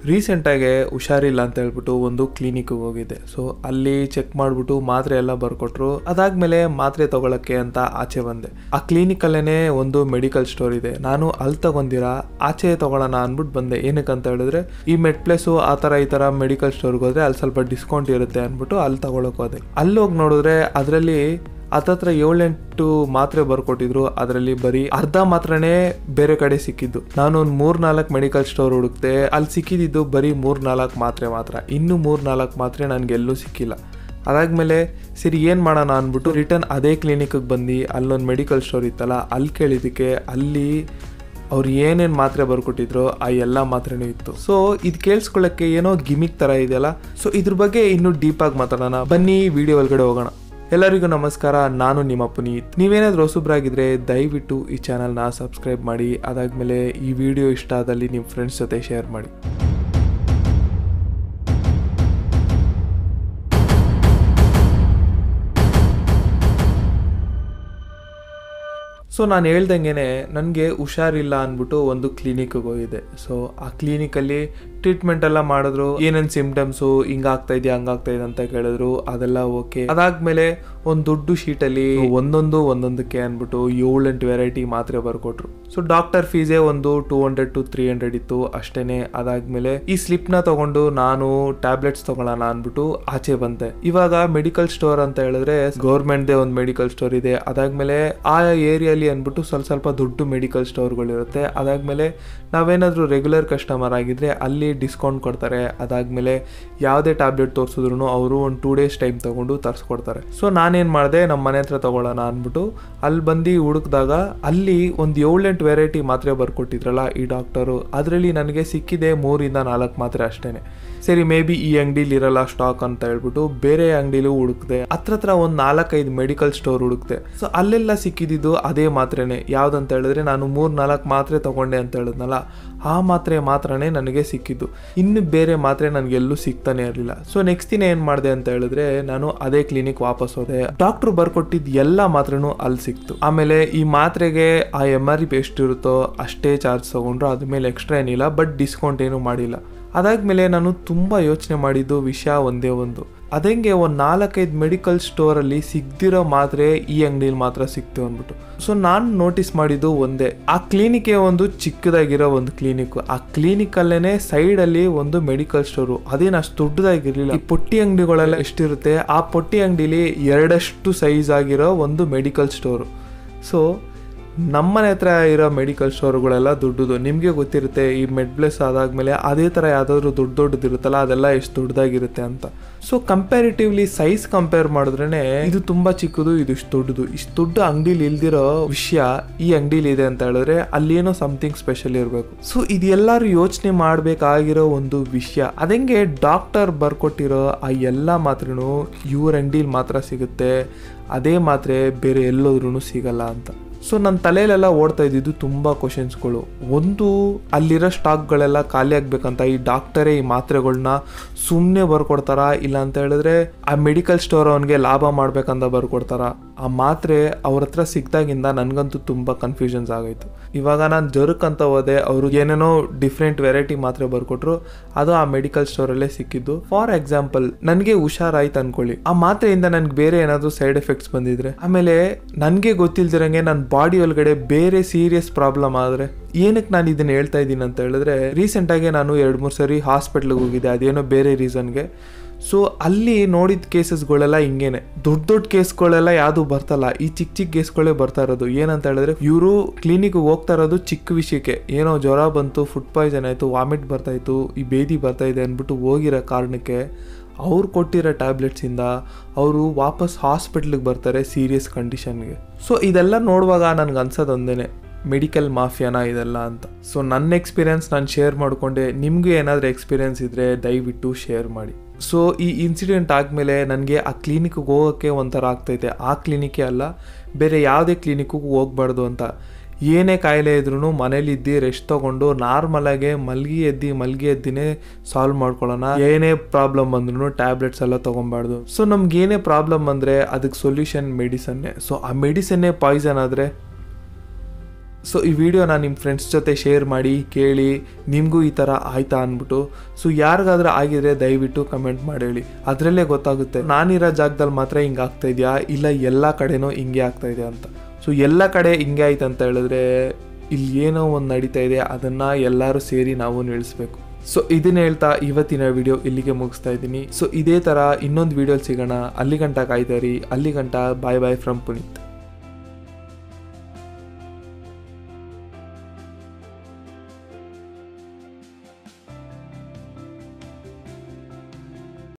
ರೀಸೆಂಟಾಗಿ ಹುಷಾರಿಲ್ಲ ಅಂತ ಹೇಳ್ಬಿಟ್ಟು ಒಂದು ಕ್ಲಿನಿಕ್ಗೆ ಹೋಗಿದ್ದೆ ಸೊ ಅಲ್ಲಿ ಚೆಕ್ ಮಾಡಿಬಿಟ್ಟು ಮಾತ್ರೆ ಎಲ್ಲ ಬರ್ಕೊಟ್ರು ಅದಾದ್ಮೇಲೆ ಮಾತ್ರೆ ತಗೊಳಕ್ಕೆ ಅಂತ ಆಚೆ ಬಂದೆ ಆ ಕ್ಲಿನಿಕಲ್ಲೇ ಒಂದು ಮೆಡಿಕಲ್ ಸ್ಟೋರ್ ಇದೆ ನಾನು ಅಲ್ಲಿ ತಗೊಂದಿರಾ ಆಚೆ ತಗೊಳ್ಳೋಣ ಅಂದ್ಬಿಟ್ಟು ಬಂದೆ ಏನಕ್ಕೆ ಅಂತ ಹೇಳಿದ್ರೆ ಈ ಮೆಡ್ ಪ್ಲೇಸು ಆ ಥರ ಈ ಥರ ಮೆಡಿಕಲ್ ಸ್ಟೋರ್ಗೆ ಹೋದ್ರೆ ಅಲ್ಲಿ ಸ್ವಲ್ಪ ಡಿಸ್ಕೌಂಟ್ ಇರುತ್ತೆ ಅಂದ್ಬಿಟ್ಟು ಅಲ್ಲಿ ತಗೊಳಕ್ ಹೋದೆ ಅಲ್ಲಿ ಹೋಗಿ ನೋಡಿದ್ರೆ ಅದರಲ್ಲಿ ಹತ್ತತ್ರ ಏಳೆಂಟು ಮಾತ್ರೆ ಬರ್ಕೊಟ್ಟಿದ್ರು ಅದರಲ್ಲಿ ಬರೀ ಅರ್ಧ ಮಾತ್ರನೇ ಬೇರೆ ಕಡೆ ಸಿಕ್ಕಿದ್ದು ನಾನು ಒಂದು ಮೂರ್ ನಾಲ್ಕು ಮೆಡಿಕಲ್ ಸ್ಟೋರ್ ಹುಡುಕ್ತೆ ಅಲ್ಲಿ ಸಿಕ್ಕಿದ್ದು ಬರೀ ಮೂರ್ ನಾಲ್ಕು ಮಾತ್ರೆ ಮಾತ್ರ ಇನ್ನು ಮೂರ್ ನಾಲ್ಕು ಮಾತ್ರೆ ನನಗೆ ಎಲ್ಲೂ ಸಿಕ್ಕಿಲ್ಲ ಅದಾದ್ಮೇಲೆ ಸರಿ ಏನು ಮಾಡೋಣ ಅಂದ್ಬಿಟ್ಟು ರಿಟರ್ನ್ ಅದೇ ಕ್ಲಿನಿಕ್ಗೆ ಬಂದು ಅಲ್ಲೊಂದು ಮೆಡಿಕಲ್ ಸ್ಟೋರ್ ಇತ್ತಲ್ಲ ಅಲ್ಲಿ ಕೇಳಿದ್ದಕ್ಕೆ ಅಲ್ಲಿ ಅವ್ರು ಏನೇನು ಮಾತ್ರೆ ಬರ್ಕೊಟ್ಟಿದ್ರು ಆ ಎಲ್ಲ ಮಾತ್ರೆನೂ ಇತ್ತು ಸೊ ಇದು ಕೇಳಿಸ್ಕೊಳ್ಳೋಕ್ಕೆ ಏನೋ ಗಿಮಿಕ್ ಥರ ಇದೆಯಲ್ಲ ಸೊ ಇದ್ರ ಬಗ್ಗೆ ಇನ್ನೂ ಡೀಪಾಗಿ ಮಾತಾಡೋಣ ಬನ್ನಿ ವಿಡಿಯೋ ಒಳಗಡೆ ಹೋಗೋಣ ಎಲ್ಲರಿಗೂ ನಮಸ್ಕಾರ ನಾನು ನಿಮ್ಮ ಪುನೀತ್ ನೀವೇನಾದರೂ ಹೊಸಬ್ರಾಗಿದ್ರೆ ದಯವಿಟ್ಟು ಈ ಚಾನಲ್ನ ಸಬ್ಸ್ಕ್ರೈಬ್ ಮಾಡಿ ಅದಾದಮೇಲೆ ಈ ವಿಡಿಯೋ ಇಷ್ಟ ಆದಲ್ಲಿ ನಿಮ್ಮ ಫ್ರೆಂಡ್ಸ್ ಜೊತೆ ಶೇರ್ ಮಾಡಿ ಸೊ ನಾನು ಹೇಳ್ದಂಗೆ ನನಗೆ ಹುಷಾರಿಲ್ಲ ಅಂದ್ಬಿಟ್ಟು ಒಂದು ಕ್ಲಿನಿಕ್ಗೆ ಹೋಗಿದ್ದೆ ಸೊ ಆ ಕ್ಲಿನಿಕಲ್ಲಿ ಟ್ರೀಟ್ಮೆಂಟ್ ಎಲ್ಲ ಮಾಡಿದ್ರು ಏನೇನು ಸಿಂಪ್ಟಮ್ಸು ಹಿಂಗಾಗ್ತಾ ಇದೆಯಾ ಹಂಗಾಗ್ತಾ ಇದೆ ಅಂತ ಕೇಳಿದ್ರು ಅದೆಲ್ಲ ಓಕೆ ಅದಾದ್ಮೇಲೆ ಒಂದು ದೊಡ್ಡ ಶೀಟಲ್ಲಿ ಒಂದೊಂದು ಒಂದೊಂದಕ್ಕೆ ಅಂದ್ಬಿಟ್ಟು ಏಳೆಂಟು ವೆರೈಟಿ ಮಾತ್ರೆ ಬರ್ಕೊಟ್ರು ಸೊ ಡಾಕ್ಟರ್ ಫೀಸೇ ಒಂದು two hundred to three hundred ಇತ್ತು ಅಷ್ಟೇನೆ ಅದಾದ್ಮೇಲೆ ಈ ಸ್ಲಿಪ್ನ ತಗೊಂಡು ನಾನು ಟ್ಯಾಬ್ಲೆಟ್ಸ್ ತಗೊಳ್ಳೋಣ ಅಂದ್ಬಿಟ್ಟು ಆಚೆ ಬಂದೆ ಇವಾಗ ಮೆಡಿಕಲ್ ಸ್ಟೋರ್ ಅಂತ ಹೇಳಿದ್ರೆ ಗೌರ್ಮೆಂಟ್ದೇ ಒಂದು ಮೆಡಿಕಲ್ ಸ್ಟೋರ್ ಇದೆ ಅದಾದ್ಮೇಲೆ ಆ ಏರಿಯಲ್ಲಿ ಅಂದ್ಬಿಟ್ಟು ಸ್ವಲ್ಪ ಸ್ವಲ್ಪ ದೊಡ್ಡ ಮೆಡಿಕಲ್ ಸ್ಟೋರ್ಗಳಿರುತ್ತೆ ಅದಾದ್ಮೇಲೆ ನಾವೇನಾದರೂ ರೆಗ್ಯುಲರ್ ಕಸ್ಟಮರ್ ಆಗಿದ್ರೆ ಅಲ್ಲಿ ಡಿಸ್ಕೌಂಟ್ ಕೊಡ್ತಾರೆ ಅದಾದ್ಮೇಲೆ ಯಾವುದೇ ಟ್ಯಾಬ್ಲೆಟ್ ತೋರಿಸಿದ್ರು ಅವರು ಒಂದು ಟೂ ಡೇಸ್ ಟೈಮ್ ತಗೊಂಡು ತರಿಸ್ಕೊಡ್ತಾರೆ ಸೊ ನಾನೇನು ಮಾಡಿದೆ ನಮ್ಮ ಮನೆ ಹತ್ರ ತಗೊಳ್ಳೋಣ ಅಂದ್ಬಿಟ್ಟು ಅಲ್ಲಿ ಬಂದು ಹುಡುಕಿದಾಗ ಅಲ್ಲಿ ಒಂದು ಏಳೆಂಟು ವೆರೈಟಿ ಮಾತ್ರೆ ಬರ್ಕೊಟ್ಟಿದ್ರಲ್ಲ ಈ ಡಾಕ್ಟರು ಅದರಲ್ಲಿ ನನಗೆ ಸಿಕ್ಕಿದೆ ಮೂರಿಂದ ನಾಲ್ಕು ಮಾತ್ರೆ ಅಷ್ಟೇನೆ ಸರಿ ಮೇ ಬಿ ಈ ಅಂಗಡಿಲಿ ಇರಲ್ಲ ಸ್ಟಾಕ್ ಅಂತ ಹೇಳ್ಬಿಟ್ಟು ಬೇರೆ ಅಂಗಡಿಲೂ ಹುಡುಕ್ದೆ ಹತ್ರ ಹತ್ರ ಒಂದು ನಾಲ್ಕೈದು ಮೆಡಿಕಲ್ ಸ್ಟೋರ್ ಹುಡುಕ್ದೆ ಸೊ ಅಲ್ಲೆಲ್ಲ ಸಿಕ್ಕಿದ್ದು ಅದೇ ಮಾತ್ರೆನೇ ಯಾವ್ದಂತ ಹೇಳಿದ್ರೆ ನಾನು ಮೂರ್ ನಾಲ್ಕು ಮಾತ್ರೆ ತಗೊಂಡೆ ಅಂತ ಹೇಳಿದ್ನಲ್ಲ ಆ ಮಾತ್ರೆ ಮಾತ್ರನೇ ನನಗೆ ಸಿಕ್ಕಿದ್ದು ಇನ್ನು ಬೇರೆ ಮಾತ್ರೆ ನನಗೆಲ್ಲೂ ಸಿಗ್ತಾನೆ ಇರಲಿಲ್ಲ ಸೊ ನೆಕ್ಸ್ಟ್ ದಿನ ಏನು ಮಾಡಿದೆ ಅಂತ ಹೇಳಿದ್ರೆ ನಾನು ಅದೇ ಕ್ಲಿನಿಕ್ ವಾಪಸ್ ಹೋದೆ ಡಾಕ್ಟ್ರು ಬರ್ಕೊಟ್ಟಿದ್ದು ಎಲ್ಲ ಮಾತ್ರೆನೂ ಅಲ್ಲಿ ಸಿಕ್ತು ಆಮೇಲೆ ಈ ಮಾತ್ರೆಗೆ ಆ ಎಮ್ ಆರ್ ಪಿ ಎಷ್ಟಿರುತ್ತೋ ಅಷ್ಟೇ ಚಾರ್ಜ್ ತಗೊಂಡ್ರು ಅದ್ಮೇಲೆ ಎಕ್ಸ್ಟ್ರಾ ಏನಿಲ್ಲ ಬಟ್ ಡಿಸ್ಕೌಂಟ್ ಏನು ಮಾಡಿಲ್ಲ ಅದಾದ್ಮೇಲೆ ನಾನು ತುಂಬ ಯೋಚನೆ ಮಾಡಿದ್ದು ವಿಷಯ ಒಂದೇ ಒಂದು ಅದಂಗೆ ಒಂದು ನಾಲ್ಕೈದು ಮೆಡಿಕಲ್ ಸ್ಟೋರಲ್ಲಿ ಸಿಗ್ದಿರೋ ಮಾತ್ರೆ ಈ ಅಂಗಡಿಲಿ ಮಾತ್ರ ಸಿಕ್ತು ಅಂದ್ಬಿಟ್ಟು ಸೊ ನಾನು ನೋಟಿಸ್ ಮಾಡಿದ್ದು ಒಂದೇ ಆ ಕ್ಲಿನಿಕ್ಗೆ ಒಂದು ಚಿಕ್ಕದಾಗಿರೋ ಒಂದು ಕ್ಲಿನಿಕ್ ಆ ಕ್ಲಿನಿಕ್ ಅಲ್ಲೇನೆ ಸೈಡ್ ಅಲ್ಲಿ ಒಂದು ಮೆಡಿಕಲ್ ಸ್ಟೋರು ಅದೇನು ಅಷ್ಟು ದೊಡ್ಡದಾಗಿರ್ಲಿಲ್ಲ ಈ ಪೊಟ್ಟಿ ಅಂಗಡಿಗಳೆಲ್ಲ ಎಷ್ಟಿರುತ್ತೆ ಆ ಪೊಟ್ಟಿ ಅಂಗಡಿಲಿ ಎರಡಷ್ಟು ಸೈಜ್ ಆಗಿರೋ ಒಂದು ಮೆಡಿಕಲ್ ಸ್ಟೋರು ಸೊ ನಮ್ಮನೆ ಹತ್ರ ಇರೋ ಮೆಡಿಕಲ್ ಸ್ಟೋರ್ಗಳೆಲ್ಲ ದೊಡ್ಡದು ನಿಮಗೆ ಗೊತ್ತಿರುತ್ತೆ ಈ ಮೆಡ್ಬ್ಲೆಸ್ ಆದಾದ್ಮೇಲೆ ಅದೇ ಥರ ಯಾವುದಾದ್ರೂ ದೊಡ್ಡ ದೊಡ್ಡದು ಇರುತ್ತಲ್ಲ ಅದೆಲ್ಲ ಎಷ್ಟು ದೊಡ್ಡದಾಗಿರುತ್ತೆ ಅಂತ ಸೊ ಕಂಪ್ಯಾರಿಟಿವ್ಲಿ ಸೈಜ್ ಕಂಪೇರ್ ಮಾಡಿದ್ರೇ ಇದು ತುಂಬ ಚಿಕ್ಕದು ಇದು ಇಷ್ಟು ದೊಡ್ಡದು ಇಷ್ಟು ದೊಡ್ಡ ಅಂಗಡಿಲಿ ಇಲ್ದಿರೋ ವಿಷಯ ಈ ಅಂಗಡಿಲಿ ಇದೆ ಅಂತ ಹೇಳಿದ್ರೆ ಅಲ್ಲೇನೋ ಸಮಥಿಂಗ್ ಸ್ಪೆಷಲ್ ಇರಬೇಕು ಸೊ ಇದೆಲ್ಲರೂ ಯೋಚನೆ ಮಾಡಬೇಕಾಗಿರೋ ಒಂದು ವಿಷಯ ಅದಂಗೆ ಡಾಕ್ಟರ್ ಬರ್ಕೊಟ್ಟಿರೋ ಆ ಎಲ್ಲ ಮಾತ್ರೆನೂ ಇವ್ರ ಅಂಗಡಿಲಿ ಮಾತ್ರ ಸಿಗುತ್ತೆ ಅದೇ ಮಾತ್ರೆ ಬೇರೆ ಎಲ್ಲೋದ್ರೂ ಸಿಗಲ್ಲ ಅಂತ ಸೊ ನನ್ನ ತಲೆಯಲ್ಲೆಲ್ಲ ಓಡ್ತಾ ಇದ್ದಿದ್ದು ತುಂಬ ಕ್ವಶನ್ಸ್ಗಳು ಒಂದು ಅಲ್ಲಿರೋ ಸ್ಟಾಕ್ಗಳೆಲ್ಲ ಖಾಲಿ ಆಗ್ಬೇಕಂತ ಈ ಡಾಕ್ಟರೇ ಈ ಮಾತ್ರೆಗಳನ್ನ ಸುಮ್ಮನೆ ಬರ್ಕೊಡ್ತಾರಾ ಇಲ್ಲ ಅಂತ ಹೇಳಿದ್ರೆ ಆ ಮೆಡಿಕಲ್ ಸ್ಟೋರ್ ಅವನಿಗೆ ಲಾಭ ಮಾಡ್ಬೇಕಂತ ಬರ್ಕೊಡ್ತಾರ ಆ ಮಾತ್ರೆ ಅವ್ರ ಹತ್ರ ಸಿಕ್ದಾಗಿಂದ ನನಗಂತೂ ತುಂಬ ಕನ್ಫ್ಯೂಷನ್ಸ್ ಆಗೋಯ್ತು ಇವಾಗ ನಾನು ಜರುಕ್ ಅಂತ ಹೋದೆ ಅವರು ಏನೇನೋ ಡಿಫ್ರೆಂಟ್ ವೆರೈಟಿ ಮಾತ್ರೆ ಬರ್ಕೊಟ್ರು ಅದು ಆ ಮೆಡಿಕಲ್ ಸ್ಟೋರಲ್ಲೇ ಸಿಕ್ಕಿದ್ದು ಫಾರ್ ಎಕ್ಸಾಂಪಲ್ ನನಗೆ ಹುಷಾರಾಯ್ತು ಅನ್ಕೊಳ್ಳಿ ಆ ಮಾತ್ರೆಯಿಂದ ನನ್ಗೆ ಬೇರೆ ಏನಾದರೂ ಸೈಡ್ ಎಫೆಕ್ಟ್ಸ್ ಬಂದಿದ್ರೆ ಆಮೇಲೆ ನನಗೆ ಗೊತ್ತಿಲ್ದಿರಂಗೆ ನನ್ನ ಬಾಡಿ ಒಳಗಡೆ ಬೇರೆ ಸೀರಿಯಸ್ ಪ್ರಾಬ್ಲಮ್ ಆದರೆ ಏನಕ್ಕೆ ನಾನು ಇದನ್ನ ಹೇಳ್ತಾ ಇದ್ದೀನಿ ಅಂತ ಹೇಳಿದ್ರೆ ರೀಸೆಂಟಾಗಿ ನಾನು ಎರಡು ಮೂರು ಸರಿ ಹಾಸ್ಪಿಟ್ಲಿಗೆ ಹೋಗಿದ್ದೆ ಅದೇನೋ ಬೇರೆ ರೀಸನ್ಗೆ ಸೊ ಅಲ್ಲಿ ನೋಡಿದ ಕೇಸಸ್ಗಳೆಲ್ಲ ಹಿಂಗೇನೆ ದೊಡ್ಡ ದೊಡ್ಡ ಕೇಸ್ಗಳೆಲ್ಲ ಯಾವುದು ಬರ್ತಲ್ಲ ಈ ಚಿಕ್ಕ ಚಿಕ್ಕ ಕೇಸ್ಗಳೇ ಬರ್ತಾ ಇರೋದು ಏನಂತ ಹೇಳಿದ್ರೆ ಇವರು ಕ್ಲಿನಿಕ್ಗೆ ಹೋಗ್ತಾ ಇರೋದು ಚಿಕ್ಕ ವಿಷಯಕ್ಕೆ ಏನೋ ಜ್ವರ ಬಂತು ಫುಡ್ ಪಾಯ್ಸನ್ ಆಯಿತು ವಾಮಿಟ್ ಬರ್ತಾಯಿತ್ತು ಈ ಬೇದಿ ಬರ್ತಾ ಇದೆ ಅಂದ್ಬಿಟ್ಟು ಹೋಗಿರೋ ಕಾರಣಕ್ಕೆ ಅವ್ರು ಕೊಟ್ಟಿರೋ ಟ್ಯಾಬ್ಲೆಟ್ಸಿಂದ ಅವರು ವಾಪಸ್ ಹಾಸ್ಪಿಟ್ಲಿಗೆ ಬರ್ತಾರೆ ಸೀರಿಯಸ್ ಕಂಡೀಷನ್ಗೆ ಸೊ ಇದೆಲ್ಲ ನೋಡುವಾಗ ನನಗೆ ಅನ್ಸೋದೊಂದೇ ಮೆಡಿಕಲ್ ಮಾಫಿಯಾನ ಇದೆಲ್ಲ ಅಂತ ಸೊ ನನ್ನ ಎಕ್ಸ್ಪೀರಿಯನ್ಸ್ ನಾನು ಶೇರ್ ಮಾಡಿಕೊಂಡೆ ನಿಮಗೂ ಏನಾದರೂ ಎಕ್ಸ್ಪೀರಿಯನ್ಸ್ ಇದ್ದರೆ ದಯವಿಟ್ಟು ಶೇರ್ ಮಾಡಿ ಸೊ ಈ ಇನ್ಸಿಡೆಂಟ್ ಆದಮೇಲೆ ನನಗೆ ಆ ಕ್ಲಿನಿಕ್ಗೆ ಹೋಗೋಕ್ಕೆ ಒಂಥರ ಆಗ್ತೈತೆ ಆ ಕ್ಲಿನಿಕ್ಕೇ ಅಲ್ಲ ಬೇರೆ ಯಾವುದೇ ಕ್ಲಿನಿಕ್ಕಿಗೂ ಹೋಗ್ಬಾರ್ದು ಅಂತ ಏನೇ ಕಾಯಿಲೆ ಇದ್ರೂ ಮನೇಲಿ ಇದ್ದು ರೆಸ್ಟ್ ತೊಗೊಂಡು ನಾರ್ಮಲಾಗೆ ಮಲ್ಗಿ ಎದ್ದಿ ಮಲ್ಗಿ ಎದ್ದಿನೇ ಸಾಲ್ವ್ ಮಾಡ್ಕೊಳ್ಳೋಣ ಏನೇ ಪ್ರಾಬ್ಲಮ್ ಬಂದ್ರೂ ಟ್ಯಾಬ್ಲೆಟ್ಸ್ ಎಲ್ಲ ತೊಗೊಬಾರ್ದು ಸೊ ನಮ್ಗೆ ಏನೇ ಪ್ರಾಬ್ಲಮ್ ಬಂದರೆ ಅದಕ್ಕೆ ಸೊಲ್ಯೂಷನ್ ಮೆಡಿಸನ್ನೇ ಸೊ ಆ ಮೆಡಿಸನ್ನೇ ಪಾಯ್ಸನ್ ಆದರೆ ಸೊ ಈ ವಿಡಿಯೋನ ನಿಮ್ಮ ಫ್ರೆಂಡ್ಸ್ ಜೊತೆ ಶೇರ್ ಮಾಡಿ ಕೇಳಿ ನಿಮಗೂ ಈ ಥರ ಆಯ್ತಾ ಅಂದ್ಬಿಟ್ಟು ಸೊ ಯಾರಿಗಾದ್ರೂ ಆಗಿದ್ರೆ ದಯವಿಟ್ಟು ಕಮೆಂಟ್ ಮಾಡಿ ಹೇಳಿ ಅದರಲ್ಲೇ ಗೊತ್ತಾಗುತ್ತೆ ನಾನಿರೋ ಜಾಗದಲ್ಲಿ ಮಾತ್ರ ಹಿಂಗೆ ಆಗ್ತಾ ಇದೆಯಾ ಇಲ್ಲ ಎಲ್ಲ ಕಡೆನೂ ಹಿಂಗೆ ಆಗ್ತಾ ಇದೆ ಅಂತ ಸೊ ಎಲ್ಲ ಕಡೆ ಹಿಂಗೆ ಆಯ್ತು ಅಂತ ಹೇಳಿದ್ರೆ ಇಲ್ಲಿ ಏನೋ ಒಂದು ನಡೀತಾ ಇದೆ ಅದನ್ನು ಎಲ್ಲರೂ ಸೇರಿ ನಾವು ನಿಲ್ಲಿಸ್ಬೇಕು ಸೊ ಇದನ್ನ ಹೇಳ್ತಾ ಇವತ್ತಿನ ವಿಡಿಯೋ ಇಲ್ಲಿಗೆ ಮುಗಿಸ್ತಾ ಇದ್ದೀನಿ ಸೊ ಇದೇ ಥರ ಇನ್ನೊಂದು ವಿಡಿಯೋ ಸಿಗೋಣ ಅಲ್ಲಿ ಗಂಟ ಕಾಯ್ತಾರಿ ಅಲ್ಲಿ ಗಂಟ ಬಾಯ್ ಬಾಯ್ ಫ್ರಮ್ ಪುನೀತ್